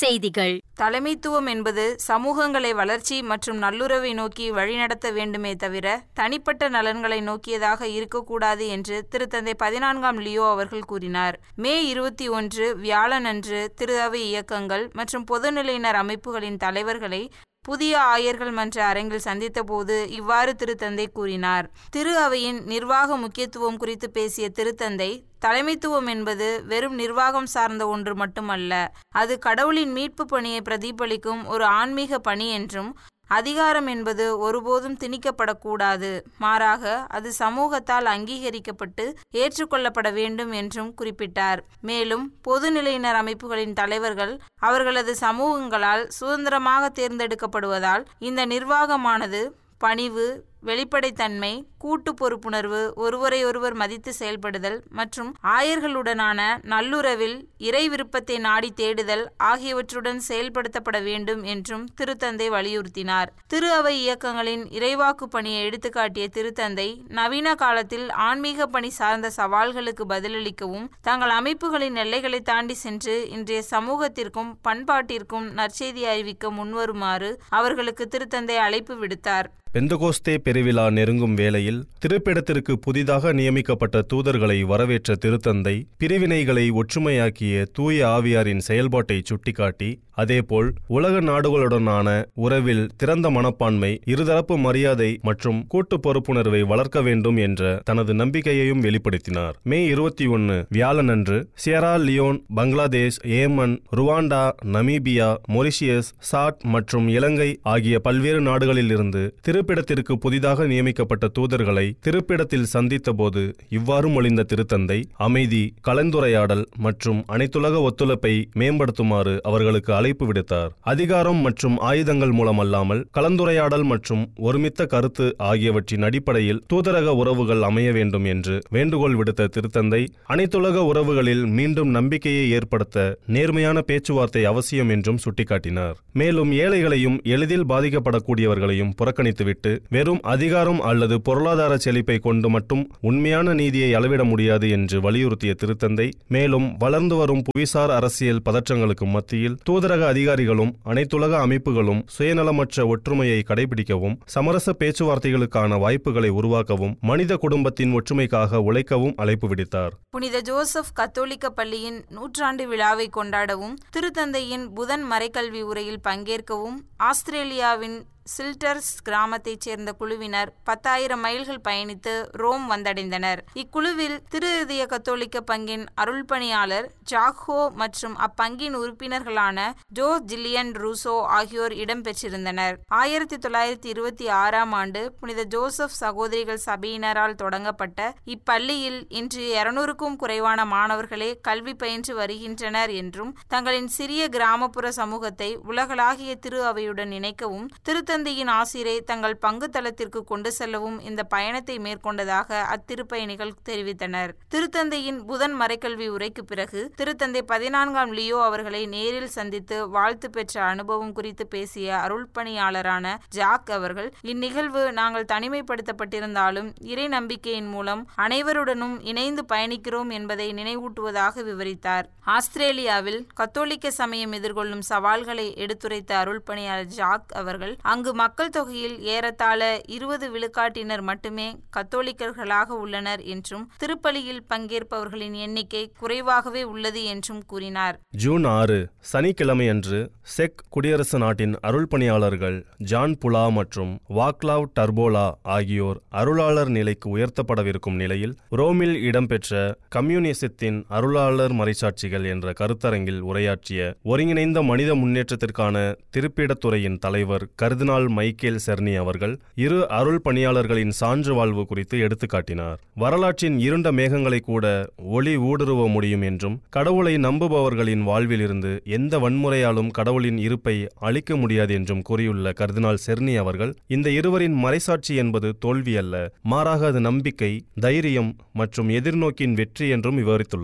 செய்திகள் தலைமைத்துவம் என்பது சமூகங்களை வளர்ச்சி மற்றும் நல்லுறவை நோக்கி வழிநடத்த வேண்டுமே தவிர தனிப்பட்ட நலன்களை நோக்கியதாக இருக்கக்கூடாது என்று திருத்தந்தை பதினான்காம் லியோ அவர்கள் கூறினார் மே இருபத்தி ஒன்று வியாழனன்று திரு அவை இயக்கங்கள் மற்றும் பொதுநிலையினர் அமைப்புகளின் தலைவர்களை புதிய ஆயர்கள் மன்ற அரங்கில் சந்தித்தபோது இவ்வாறு திருத்தந்தை கூறினார் திரு அவையின் நிர்வாக முக்கியத்துவம் குறித்து பேசிய திருத்தந்தை தலைமைத்துவம் என்பது வெறும் நிர்வாகம் சார்ந்த ஒன்று மட்டுமல்ல அது கடவுளின் மீட்பு பணியை பிரதிபலிக்கும் ஒரு ஆன்மீக பணி என்றும் அதிகாரம் என்பது ஒருபோதும் திணிக்கப்படக்கூடாது மாறாக அது சமூகத்தால் அங்கீகரிக்கப்பட்டு ஏற்றுக்கொள்ளப்பட வேண்டும் என்றும் குறிப்பிட்டார் மேலும் பொதுநிலையினர் அமைப்புகளின் தலைவர்கள் அவர்களது சமூகங்களால் சுதந்திரமாக தேர்ந்தெடுக்கப்படுவதால் இந்த நிர்வாகமானது பணிவு வெளிப்படைத்தன்மை கூட்டு பொறுப்புணர்வு ஒருவரையொருவர் மதித்து செயல்படுதல் மற்றும் ஆயர்களுடனான நல்லுறவில் இறை விருப்பத்தை நாடி தேடுதல் ஆகியவற்றுடன் செயல்படுத்தப்பட வேண்டும் என்றும் திருத்தந்தை வலியுறுத்தினார் திரு அவை இயக்கங்களின் இறைவாக்கு பணியை எடுத்துக்காட்டிய திருத்தந்தை நவீன காலத்தில் ஆன்மீக பணி சார்ந்த சவால்களுக்கு பதிலளிக்கவும் தங்கள் அமைப்புகளின் எல்லைகளை தாண்டி சென்று இன்றைய சமூகத்திற்கும் பண்பாட்டிற்கும் நற்செய்தி அறிவிக்க முன்வருமாறு அவர்களுக்கு திருத்தந்தை அழைப்பு விடுத்தார் பெந்தகோஸ்தே பெருவிழா நெருங்கும் வேளையில் திருப்பிடத்திற்கு புதிதாக நியமிக்கப்பட்ட தூதர்களை வரவேற்ற திருத்தந்தை பிரிவினைகளை ஒற்றுமையாக்கிய தூய ஆவியாரின் செயல்பாட்டை சுட்டிக்காட்டி அதேபோல் உலக நாடுகளுடனான உறவில் திறந்த மனப்பான்மை இருதரப்பு மரியாதை மற்றும் கூட்டு பொறுப்புணர்வை வளர்க்க வேண்டும் என்ற தனது நம்பிக்கையையும் வெளிப்படுத்தினார் மே இருபத்தி ஒன்று வியாழனன்று Sierra Leone Bangladesh Yemen Rwanda Namibia Mauritius Chad மற்றும் இலங்கை ஆகிய பல்வேறு நாடுகளிலிருந்து திருப்பிடத்திற்கு புதிதாக நியமிக்கப்பட்ட தூதர்களை திருப்பிடத்தில் சந்தித்தபோது இவ்வாறு மொழிந்த திருத்தந்தை அமைதி கலந்துரையாடல் மற்றும் அனைத்துலக ஒத்துழைப்பை மேம்படுத்துமாறு அவர்களுக்கு அழைப்பு விடுத்தார் அதிகாரம் மற்றும் ஆயுதங்கள் மூலமல்லாமல் கலந்துரையாடல் மற்றும் ஒருமித்த கருத்து ஆகியவற்றின் அடிப்படையில் தூதரக உறவுகள் அமைய வேண்டும் என்று வேண்டுகோள் விடுத்த திருத்தந்தை அனைத்துலக உறவுகளில் மீண்டும் நம்பிக்கையை ஏற்படுத்த நேர்மையான பேச்சுவார்த்தை அவசியம் என்றும் சுட்டிக்காட்டினார் மேலும் ஏழைகளையும் எளிதில் பாதிக்கப்படக்கூடியவர்களையும் புறக்கணித்துவிட்டு வெறும் அதிகாரம் அல்லது பொருளாதார செழிப்பை கொண்டு மட்டும் உண்மையான நீதியை அளவிட முடியாது என்று வலியுறுத்திய திருத்தந்தை மேலும் வளர்ந்து வரும் புவிசார் அரசியல் பதற்றங்களுக்கு மத்தியில் தூதரக அதிகாரிகளும் அனைத்துலக அமைப்புகளும் சுயநலமற்ற ஒற்றுமையை கடைபிடிக்கவும் சமரச பேச்சுவார்த்தைகளுக்கான வாய்ப்புகளை உருவாக்கவும் மனித குடும்பத்தின் ஒற்றுமைக்காக உழைக்கவும் அழைப்பு விடுத்தார் புனித ஜோசப் கத்தோலிக்க பள்ளியின் நூற்றாண்டு விழாவை கொண்டாடவும் திருத்தந்தையின் புதன் மறைக்கல்வி உரையில் பங்கேற்கவும் ஆஸ்திரேலியாவின் சில்டர்ஸ் கிராமத்தைச் சேர்ந்த குழுவினர் பத்தாயிரம் மைல்கள் பயணித்து ரோம் வந்தடைந்தனர் இக்குழுவில் திரு இதய கத்தோலிக்க பங்கின் அருள் பணியாளர் ஜாக்ஹோ மற்றும் அப்பங்கின் உறுப்பினர்களான ஜோ ஜில்லியன் ரூசோ ஆகியோர் இடம்பெற்றிருந்தனர் ஆயிரத்தி தொள்ளாயிரத்தி இருபத்தி ஆறாம் ஆண்டு புனித ஜோசப் சகோதரிகள் சபையினரால் தொடங்கப்பட்ட இப்பள்ளியில் இன்று இருநூறுக்கும் குறைவான மாணவர்களே கல்வி பயின்று வருகின்றனர் என்றும் தங்களின் சிறிய கிராமப்புற சமூகத்தை உலகளாகிய திரு அவையுடன் இணைக்கவும் திருத்த திருத்தந்தையின் ஆசிரை தங்கள் பங்கு தளத்திற்கு கொண்டு செல்லவும் இந்த பயணத்தை மேற்கொண்டதாக அத்திருப்பயணிகள் தெரிவித்தனர் திருத்தந்தையின் புதன் மறைக்கல்வி உரைக்கு பிறகு திருத்தந்தை பதினான்காம் லியோ அவர்களை நேரில் சந்தித்து வாழ்த்து பெற்ற அனுபவம் குறித்து பேசிய அருள் பணியாளரான ஜாக் அவர்கள் இந்நிகழ்வு நாங்கள் தனிமைப்படுத்தப்பட்டிருந்தாலும் இறை நம்பிக்கையின் மூலம் அனைவருடனும் இணைந்து பயணிக்கிறோம் என்பதை நினைவூட்டுவதாக விவரித்தார் ஆஸ்திரேலியாவில் கத்தோலிக்க சமயம் எதிர்கொள்ளும் சவால்களை எடுத்துரைத்த அருள் பணியாளர் ஜாக் அவர்கள் அங்கு மக்கள் தொகையில் ஏறத்தாழ இருபது விழுக்காட்டினர் மட்டுமே கத்தோலிக்கர்களாக உள்ளனர் என்றும் திருப்பலியில் பங்கேற்பவர்களின் எண்ணிக்கை குறைவாகவே உள்ளது என்றும் கூறினார் ஜூன் ஆறு சனிக்கிழமையன்று செக் குடியரசு நாட்டின் அருள் பணியாளர்கள் ஜான் புலா மற்றும் வாக்லாவ் டர்போலா ஆகியோர் அருளாளர் நிலைக்கு உயர்த்தப்படவிருக்கும் நிலையில் ரோமில் இடம்பெற்ற கம்யூனிசத்தின் அருளாளர் மறைசாட்சிகள் என்ற கருத்தரங்கில் உரையாற்றிய ஒருங்கிணைந்த மனித முன்னேற்றத்திற்கான திருப்பிடத்துறையின் தலைவர் கர்தினால் மைக்கேல் செர்னி அவர்கள் இரு அருள் பணியாளர்களின் சான்று வாழ்வு குறித்து எடுத்துக்காட்டினார் வரலாற்றின் இருண்ட மேகங்களை கூட ஒளி ஊடுருவ முடியும் என்றும் கடவுளை நம்புபவர்களின் வாழ்விலிருந்து எந்த வன்முறையாலும் கடவுளின் இருப்பை அளிக்க முடியாது என்றும் கூறியுள்ள கர்தினால் செர்னி அவர்கள் இந்த இருவரின் மறைசாட்சி என்பது தோல்வி அல்ல மாறாக அது நம்பிக்கை தைரியம் மற்றும் எதிர்நோக்கின் வெற்றி என்றும் விவரித்துள்ளார்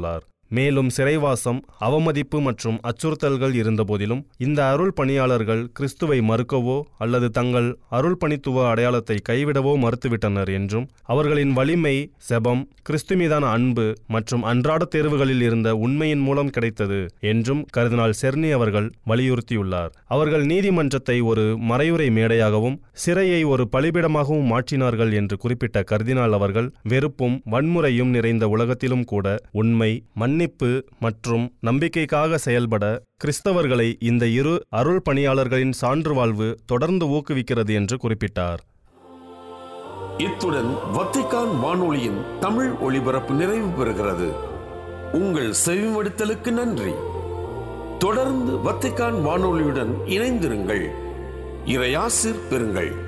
மேலும் சிறைவாசம் அவமதிப்பு மற்றும் அச்சுறுத்தல்கள் இருந்தபோதிலும் இந்த அருள் பணியாளர்கள் கிறிஸ்துவை மறுக்கவோ அல்லது தங்கள் அருள் பணித்துவ அடையாளத்தை கைவிடவோ மறுத்துவிட்டனர் என்றும் அவர்களின் வலிமை செபம் கிறிஸ்து மீதான அன்பு மற்றும் அன்றாட தேர்வுகளில் இருந்த உண்மையின் மூலம் கிடைத்தது என்றும் கருதினால் செர்னி அவர்கள் வலியுறுத்தியுள்ளார் அவர்கள் நீதிமன்றத்தை ஒரு மறையுறை மேடையாகவும் சிறையை ஒரு பலிபிடமாகவும் மாற்றினார்கள் என்று குறிப்பிட்ட கர்தினால் அவர்கள் வெறுப்பும் வன்முறையும் நிறைந்த உலகத்திலும் கூட உண்மை மன்னிப்பு மற்றும் நம்பிக்கைக்காக செயல்பட கிறிஸ்தவர்களை இந்த இரு அருள் பணியாளர்களின் சான்று வாழ்வு தொடர்ந்து ஊக்குவிக்கிறது என்று குறிப்பிட்டார் இத்துடன் வத்திக்கான் வானொலியின் தமிழ் ஒளிபரப்பு நிறைவு பெறுகிறது உங்கள் செவிமடுத்தலுக்கு நன்றி தொடர்ந்து வத்திக்கான் வானொலியுடன் இணைந்திருங்கள் இறையாசிர் பெறுங்கள்